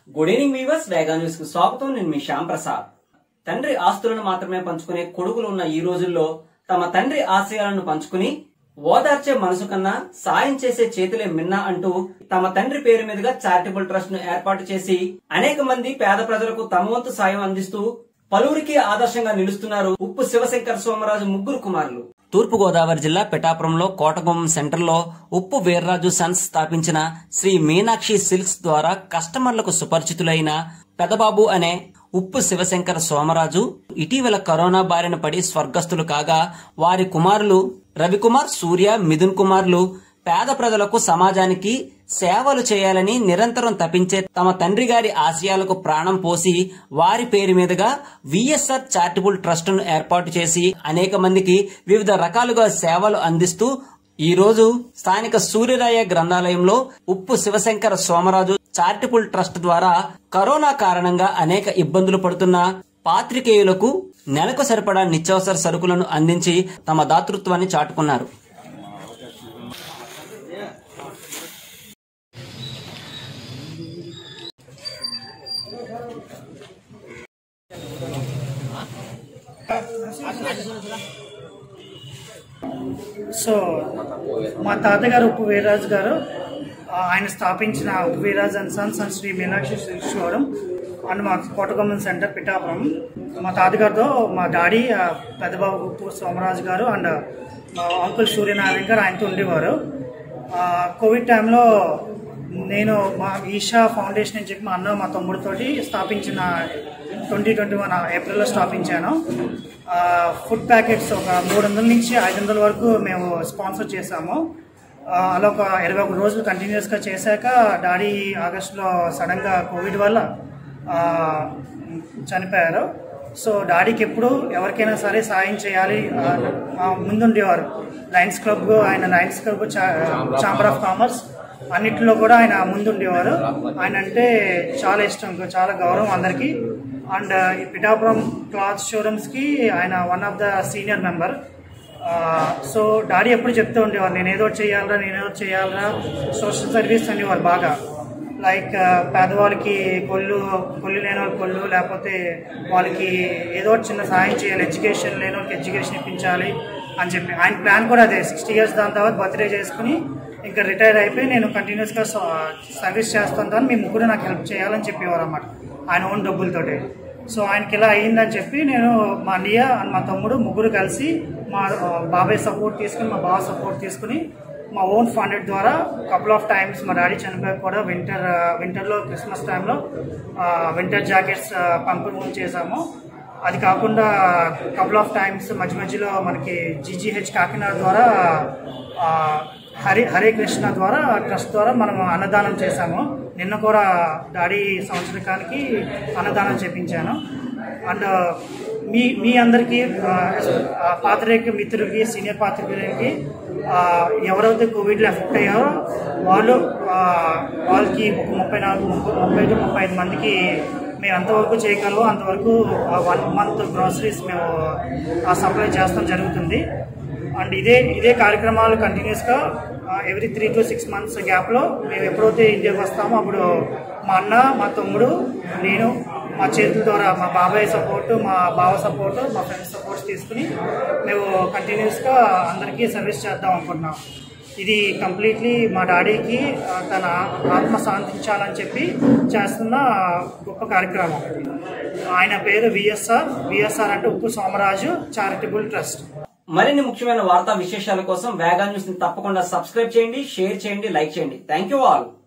good evening viewers Vega news కు స్వాగతం నేను మీ శ్యామ్ ప్రసాద్ తండ్రి ఆస్తులను మాత్రమే పంచుకునే కొడుకులు ఉన్న ఈ రోజుల్లో తమ తండ్రి ఆశయాలను పంచుకుని ఓదార్చే మనసు కన్నా సాయం చేసే చేతులే మిన్నా అంటూ తమ తండ్రి పేరు మీదుగా చారిటబుల్ ట్రస్ట్ ను ఏర్పాటు చేసి అనేక మంది పేద ప్రజలకు తమ వంతు సాయం అందిస్తూ పలువురికి ఆదర్శంగా నిలుస్తున్నారు ఉప్పు శివశంకర్ సోమరాజు ముగ్గురు కుమారులు తూర్పు గోదావరి జిల్లా పిఠాపురంలో కోటగుమ్మం సెంటర్లో ఉప్పు వీర్రాజు సన్స్ స్థాపించిన శ్రీ మీనాక్షి సిల్క్స్ ద్వారా కస్టమర్లకు సుపరిచితులైన పెదబాబు అనే ఉప్పు శివశంకర సోమరాజు ఇటీవల కరోనా బారిన పడి స్వర్గస్థులు కాగా వారి కుమారులు రవికుమార్ సూర్య మిథున్ కుమార్లు పేద ప్రజలకు సమాజానికి సేవలు చేయాలని నిరంతరం తపించే తమ తండ్రి గారి ఆశయాలకు ప్రాణం పోసి వారి పేరు మీదుగా విఎస్ఆర్ చారిటబుల్ ట్రస్ట్ ను ఏర్పాటు చేసి అనేక మందికి వివిధ రకాలుగా సేవలు అందిస్తూ ఈ రోజు స్థానిక సూర్యరాయ గ్రంథాలయంలో ఉప్పు శివశంకర సోమరాజు చారిటబుల్ ట్రస్ట్ ద్వారా కరోనా కారణంగా అనేక ఇబ్బందులు పడుతున్న పాత్రికేయులకు నెలకు సరిపడా నిత్యావసర సరుకులను అందించి తమ దాతృత్వాన్ని చాటుకున్నారు సో మా తాతగారు ఉప్పు వీర్రాజు గారు ఆ, ఆయన స్థాపించిన Uppu Veerraju and sons and Sri Meenakshi silk showroom and మా కోటగొమ్మన్ సెంటర్ పిఠాపురం మా తాతగారితో మా డాడీ ఆ, పెద్దబాబు ఉప్పు సోమరాజు గారు అండ్ మా అంకుల్ సూర్యనారాయణ గారు ఆయనతో ఉండేవారు ఆ, కోవిడ్ టైంలో నేను మా ఈషా ఫౌండేషన్ అని చెప్పి మా అన్న మా తమ్ముడితోటి స్థాపించిన ట్వంటీ ట్వంటీ వన్ ఏప్రిల్లో స్థాపించాను ఆ, ఫుడ్ ప్యాకెట్స్ ఒక మూడు వందల నుంచి ఐదు వందల వరకు మేము స్పాన్సర్ చేశాము ఆ, అలా ఒక ఇరవై ఒక రోజులు కంటిన్యూస్గా చేశాక డాడీ ఆగస్టులో సడన్గా కోవిడ్ వల్ల ఆ, చనిపోయారు సో డాడీకి ఎప్పుడు ఎవరికైనా సరే సాయం చేయాలి ఆ, ఆ, ముందుండేవారు లయన్స్ క్లబ్ ఆయన lions club chamber of commerce అన్నిటిలో కూడా ఆయన ముందుండేవారు ఆయన అంటే చాలా ఇష్టం చాలా గౌరవం అందరికీ అండ్ ఈ పిఠాపురం క్లాత్ షోరూమ్స్ కి ఆయన one of the senior member so daddy ఎప్పుడు చెప్తూ ఉండేవారు నేను ఏదో ఒకటి చేయాలరా నేను ఏదో ఒకటి చేయాలరా సోషల్ సర్వీస్ అనేవారు బాగా లైక్ పేదవాళ్ళకి కొల్లు కొల్లు లేని వాళ్ళకి కొల్లు లేకపోతే వాళ్ళకి ఏదో ఒకటి చిన్న సాయం చేయాలి ఎడ్యుకేషన్ లేని వాళ్ళకి ఎడ్యుకేషన్ ఇప్పించాలి అని చెప్పి ఆయన ప్లాన్ కూడా అదే సిక్స్టీ ఇయర్స్ దాని తర్వాత బర్త్డే చేసుకుని ఇంకా రిటైర్ అయిపోయి నేను కంటిన్యూస్గా సర్వీస్ చేస్తాను దాన్ని మీ ముగ్గురు నాకు హెల్ప్ చేయాలని చెప్పేవారు అన్నమాట ఆయన ఓన్ డబ్బులతోటి సో ఆయనకి ఇలా అయిందని చెప్పి నేను మా అన్నయ్య అండ్ మా తమ్ముడు ముగ్గురు కలిసి మా ఆ, బాబాయ్ సపోర్ట్ తీసుకుని మా బావ సపోర్ట్ తీసుకుని మా ఓన్ ఫండెడ్ ద్వారా కపుల్ ఆఫ్ టైమ్స్ మా డాడీ చనిపోయాక కూడా వింటర్ వింటర్లో క్రిస్మస్ టైంలో వింటర్ జాకెట్స్ పంపిణీ చేశాము అది కాకుండా కపుల్ ఆఫ్ టైమ్స్ మధ్య మధ్యలో మనకి జీజీహెచ్ కాకినాడ ద్వారా ఆ, హరి హరే కృష్ణ ద్వారా ట్రస్ట్ ద్వారా మనం అన్నదానం చేశాము నిన్న కూడా డాడీ సంవత్సరకానికి అన్నదానం చేపించాను అండ్ మీ మీ అందరికీ ఆ, ఆ, పాత్రిక మిత్రులకి సీనియర్ పాత్రికులకి ఆ, ఎవరైతే కోవిడ్లో ఎఫెక్ట్ అయ్యారో వాళ్ళు ఆ, వాళ్ళకి ఒక ముప్పై నాలుగు ముప్పై ముప్పై టు ముప్పై ఐదు మందికి మేము ఎంతవరకు చేయగలమో అంతవరకు వన్ మంత్ గ్రాసరీస్ మేము సప్లై చేస్తాం జరుగుతుంది అండ్ ఇదే ఇదే కార్యక్రమాలు కంటిన్యూస్గా every three to six months గ్యాప్లో మేము ఎప్పుడైతే ఇండియాకి వస్తామో అప్పుడు మా అన్న మా తమ్ముడు నేను మా చేతుల ద్వారా మా బాబాయ్ సపోర్ట్ మా బావ సపోర్ట్ మా ఫ్రెండ్స్ సపోర్ట్స్ తీసుకుని మేము కంటిన్యూస్గా అందరికీ సర్వీస్ చేద్దాం అనుకుంటున్నాం ఇది కంప్లీట్లీ మా డాడీకి ఆ, తన ఆత్మ శాంతించాలని చెప్పి చేస్తున్న గొప్ప కార్యక్రమం ఆయన పేరు విఎస్ఆర్ విఎస్ఆర్ అంటే ఉప్పు సోమరాజు చారిటబుల్ ట్రస్ట్ మరిన్ని ముఖ్యమైన వార్తా విశేషాల కోసం వేగా న్యూస్ ని తప్పకుండా సబ్స్క్రైబ్ చేయండి షేర్ చేయండి లైక్ చేయండి థ్యాంక్ యూ ఆల్